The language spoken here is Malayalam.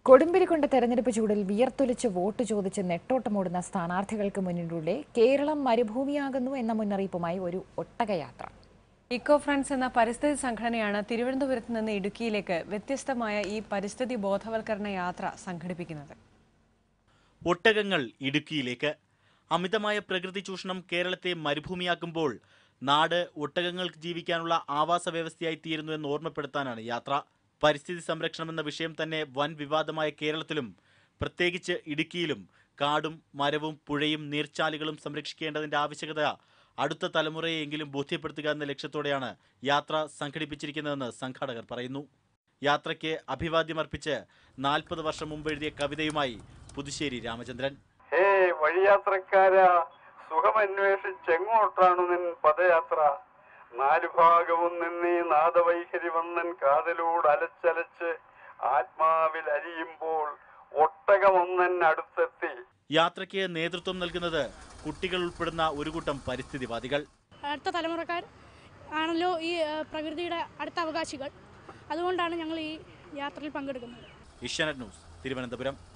കൊടുമ്പിരി കൊണ്ട് തെരഞ്ഞെടുപ്പ് ചൂടിൽ വിയർത്തൊലിച്ച് വോട്ട് ചോദിച്ച് നെട്ടോട്ടമോടുന്ന സ്ഥാനാർത്ഥികൾക്ക് മുന്നിലൂടെ കേരളം മരുഭൂമിയാകുന്നു എന്ന മുന്നറിയിപ്പുമായി ഒരു ഒട്ടകയാത്ര ഇക്കോ ഫ്രണ്ട്സ് എന്ന പരിസ്ഥിതി സംഘടനയാണ് തിരുവനന്തപുരത്ത് നിന്ന് ഇടുക്കിയിലേക്ക് വ്യത്യസ്തമായ ഈ പരിസ്ഥിതി ബോധവൽക്കരണ യാത്ര സംഘടിപ്പിക്കുന്നത് ഒട്ടകങ്ങൾ ഇടുക്കിയിലേക്ക് അമിതമായ പ്രകൃതി ചൂഷണം കേരളത്തെ മരുഭൂമിയാക്കുമ്പോൾ നാട് ഒട്ടകങ്ങൾക്ക് ജീവിക്കാനുള്ള ആവാസ വ്യവസ്ഥയായി തീരുന്നു എന്ന് ഓർമ്മപ്പെടുത്താനാണ് യാത്ര പരിസ്ഥിതി സംരക്ഷണം എന്ന വിഷയം തന്നെ വൻ വിവാദമായ കേരളത്തിലും പ്രത്യേകിച്ച് ഇടുക്കിയിലും കാടും മരവും പുഴയും നീർച്ചാലുകളും സംരക്ഷിക്കേണ്ടതിന്റെ ആവശ്യകത അടുത്ത തലമുറയെയെങ്കിലും ബോധ്യപ്പെടുത്തുക എന്ന ലക്ഷ്യത്തോടെയാണ് യാത്ര സംഘടിപ്പിച്ചിരിക്കുന്നതെന്ന് സംഘാടകർ പറയുന്നു യാത്രയ്ക്ക് അഭിവാദ്യമർപ്പിച്ച് നാൽപ്പത് വർഷം മുമ്പ് എഴുതിയ കവിതയുമായി പുതുശ്ശേരി രാമചന്ദ്രൻ ഹേ വഴിയാത്രക്കാരാ സുഖമന്വേഷിച്ചെങ്ങോട്ടാണു നിൻ പദയാത്ര നാലു ഭാഗവും നിന്നീ നാദവൈഖരി വന്നൻ കാതിലൂടെ അലച്ചലച്ച് ആത്മാവിൽ അലിയുമ്പോൾ ഒട്ടകമൊന്നൻ അടുത്തെത്തി യാത്രയ്ക്ക് നേതൃത്വം നൽകുന്നത് കുട്ടികൾ ഉൾപ്പെടുന്ന ഒരു കൂട്ടം പരിസ്ഥിതിവാദികൾ അടുത്ത തലമുറക്കാർ ആണല്ലോ ഈ ആ, പ്രകൃതിയുടെ അടുത്ത അവകാശികൾ അതുകൊണ്ടാണ് ഞങ്ങൾ ഈ യാത്രയിൽ പങ്കെടുക്കുന്നത് ഏഷ്യാനെറ്റ് ന്യൂസ് തിരുവനന്തപുരം